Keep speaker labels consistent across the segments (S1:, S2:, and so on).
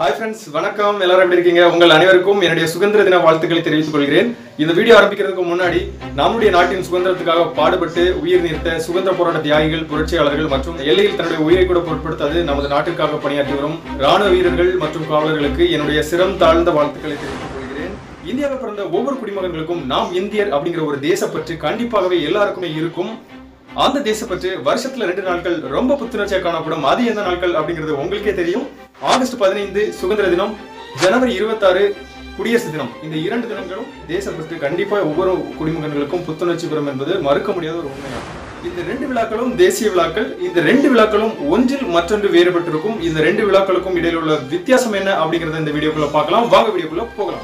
S1: Hi friends வணக்கம் எல்லாரும் எப்படி இருக்கீங்க உங்கள் அனைவருக்கும் என்னுடைய சுதந்திர தின வாழ்த்துக்களை தெரிவித்துக் கொள்கிறேன் இந்த வீடியோ ஆரம்பிக்கிறதுக்கு முன்னாடி நம்முடைய நாட்டின் சுதந்திரத்துக்காக பாடுபட்டு உயிர் நீர்த்த சுதந்திர போராட்ட தியாகிகள் புரட்சியாளர்கள் மற்றும் எல்லையில் தன்னுடைய உயிரை கூட பொருட்படுத்தாது நமது நாட்டிற்காக பணியாற்றி வரும் ராணுவ வீரர்கள் மற்றும் காவலர்களுக்கு என்னுடைய சிரம் தாழ்ந்த வாழ்த்துக்களை தெரிவித்துக் கொள்கிறேன் இந்தியாவில் பிறந்த ஒவ்வொரு குடிமகன்களுக்கும் நாம் இந்தியர் அப்படிங்கிற ஒரு தேசப்பற்று கண்டிப்பாகவே எல்லாருக்குமே இருக்கும் அந்த தேசப்பற்று வருஷத்துல ரெண்டு நாட்கள் ரொம்ப புத்துணர்ச்சியா காணப்படும் அது எந்த நாட்கள் அப்படிங்கிறது உங்களுக்கே தெரியும் ஆகஸ்ட் பதினைந்து சுதந்திர தினம் ஜனவரி இருபத்தாறு குடியரசு தினம் இந்த இரண்டு தினங்களும் தேசப்பற்று கண்டிப்பா ஒவ்வொரு குடிமகன்களுக்கும் புத்துணர்ச்சி பெறும் என்பது மறுக்க முடியாத ஒரு உண்மையாகும் இந்த ரெண்டு விழாக்களும் தேசிய விழாக்கள் இந்த ரெண்டு விழாக்களும் ஒன்றில் மற்றொன்று வேறுபட்டிருக்கும் இந்த ரெண்டு விழாக்களுக்கும் இடையில உள்ள வித்தியாசம் என்ன அப்படிங்கறத இந்த வீடியோக்குள்ள பார்க்கலாம் வாங்க வீடியோக்குள்ள போகலாம்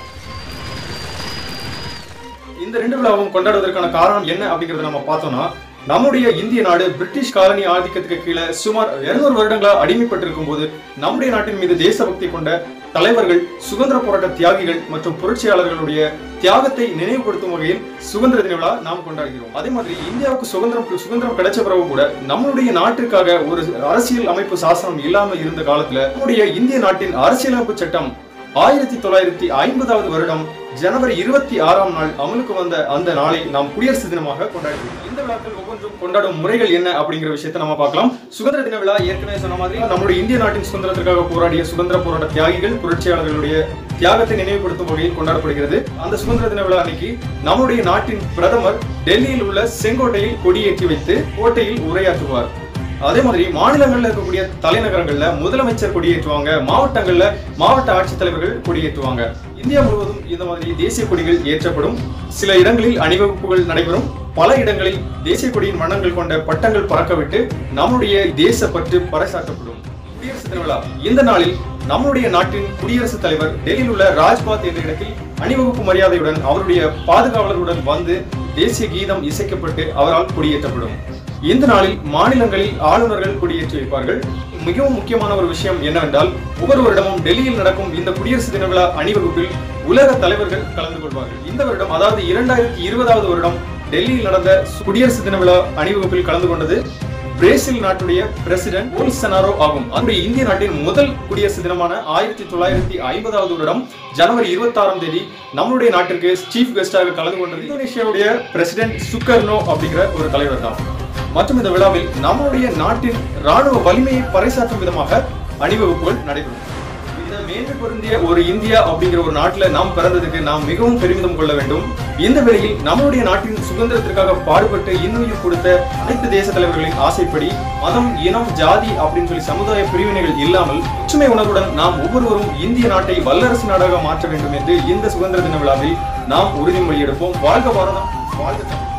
S1: இந்த ரெண்டு விழாவும் கொண்டாடுவதற்கான காரணம் என்ன அப்படிங்கறத நம்ம பார்த்தோம்னா நம்முடைய இந்திய நாடு பிரிட்டிஷ் காலனி ஆதிக்கத்துக்கு கீழே சுமார் 200 வருடங்களா அடிமைப்பட்டிருக்கும் போது நம்முடைய நாட்டின் மீது தேசபக்தி கொண்ட தலைவர்கள் சுதந்திர போராட்ட தியாகிகள் மற்றும் புரட்சியாளர்களுடைய தியாகத்தை நினைவுபடுத்தும் வகையில் சுதந்திர தின விழா நாம் கொண்டாடுகிறோம் அதே மாதிரி இந்தியாவுக்கு சுதந்திரம் சுதந்திரம் கிடைச்ச பிறகு கூட நம்மளுடைய நாட்டிற்காக ஒரு அரசியல் அமைப்பு சாசனம் இல்லாம இருந்த காலத்துல நம்முடைய இந்திய நாட்டின் அரசியலமைப்பு சட்டம் ஆயிரத்தி தொள்ளாயிரத்தி ஐம்பதாவது வருடம் ஜனவரி இருபத்தி ஆறாம் நாள் அமலுக்கு வந்த அந்த நாளை நாம் குடியரசு தினமாக கொண்டாடுகிறோம் இந்த விழாக்கள் ஒவ்வொன்றும் கொண்டாடும் முறைகள் என்ன அப்படிங்கிற விஷயத்தை நம்ம பார்க்கலாம் சுதந்திர தின விழா ஏற்கனவே சொன்ன மாதிரி நம்முடைய இந்திய நாட்டின் சுதந்திரத்திற்காக போராடிய சுதந்திர போராட்ட தியாகிகள் புரட்சியாளர்களுடைய தியாகத்தை நினைவுபடுத்தும் வகையில் கொண்டாடப்படுகிறது அந்த சுதந்திர தின விழா அன்னைக்கு நம்முடைய நாட்டின் பிரதமர் டெல்லியில் உள்ள செங்கோட்டையில் கொடியேற்றி வைத்து கோட்டையில் உரையாற்றுவார் அதே மாதிரி மாநிலங்கள்ல இருக்கக்கூடிய தலைநகரங்கள்ல முதலமைச்சர் கொடியேற்றுவாங்க மாவட்டங்கள்ல மாவட்ட ஆட்சித்தலைவர்கள் கொடியேற்றுவாங்க இந்தியா முழுவதும் இந்த மாதிரி தேசிய கொடிகள் ஏற்றப்படும் சில இடங்களில் அணிவகுப்புகள் நடைபெறும் பல இடங்களில் தேசிய கொடியின் வண்ணங்கள் கொண்ட பட்டங்கள் பறக்கவிட்டு நம்முடைய தேசப்பற்று பறைசாற்றப்படும் குடியரசு திருவிழா இந்த நாளில் நம்முடைய நாட்டின் குடியரசுத் தலைவர் டெல்லியில் உள்ள ராஜ்பாத் என்ற இடத்தில் அணிவகுப்பு மரியாதையுடன் அவருடைய பாதுகாவலருடன் வந்து தேசிய கீதம் இசைக்கப்பட்டு அவரால் கொடியேற்றப்படும் இந்த நாளில் மாநிலங்களில் ஆளுநர்கள் கொடியேற்றி வைப்பார்கள் மிகவும் முக்கியமான ஒரு விஷயம் என்னவென்றால் ஒவ்வொரு வருடமும் டெல்லியில் நடக்கும் இந்த குடியரசு தின விழா அணிவகுப்பில் உலக தலைவர்கள் கலந்து கொள்வார்கள் இந்த வருடம் அதாவது இரண்டாயிரத்தி இருபதாவது வருடம் டெல்லியில் நடந்த குடியரசு தின விழா அணிவகுப்பில் கலந்து கொண்டது பிரேசில் நாட்டுடைய பிரசிடென்ட் போல்சனாரோ ஆகும் அவருடைய இந்திய நாட்டின் முதல் குடியரசு தினமான ஆயிரத்தி தொள்ளாயிரத்தி ஐம்பதாவது வருடம் ஜனவரி இருபத்தி ஆறாம் தேதி நம்மளுடைய நாட்டிற்கு சீஃப் கெஸ்டாக கலந்து கொண்டது இந்தோனேஷியாவுடைய பிரசிடென்ட் சுக்கர்னோ அப்படிங்கிற ஒரு தலைவர் தான் மற்றும் இந்த விழாவில் நம்மளுடைய நாட்டின் ராணுவ வலிமையை பறைசாற்றும் விதமாக அணிவகுப்புகள் நடைபெறும் இந்த மேன்மை பொருந்திய ஒரு இந்தியா அப்படிங்கிற ஒரு நாட்டில் நாம் பிறந்ததுக்கு நாம் மிகவும் பெருமிதம் கொள்ள வேண்டும் இந்த வேளையில் நம்மளுடைய நாட்டின் சுதந்திரத்திற்காக பாடுபட்டு இன்னுயிர் கொடுத்த அனைத்து தேச தலைவர்களின் ஆசைப்படி மதம் இனம் ஜாதி அப்படின்னு சொல்லி சமுதாய பிரிவினைகள் இல்லாமல் ஒற்றுமை உணர்வுடன் நாம் ஒவ்வொருவரும் இந்திய நாட்டை வல்லரசு நாடாக மாற்ற வேண்டும் என்று இந்த சுதந்திர தின விழாவில் நாம் உறுதிமொழி எடுப்போம் வாழ்க பாரதம் வாழ்க தமிழ்.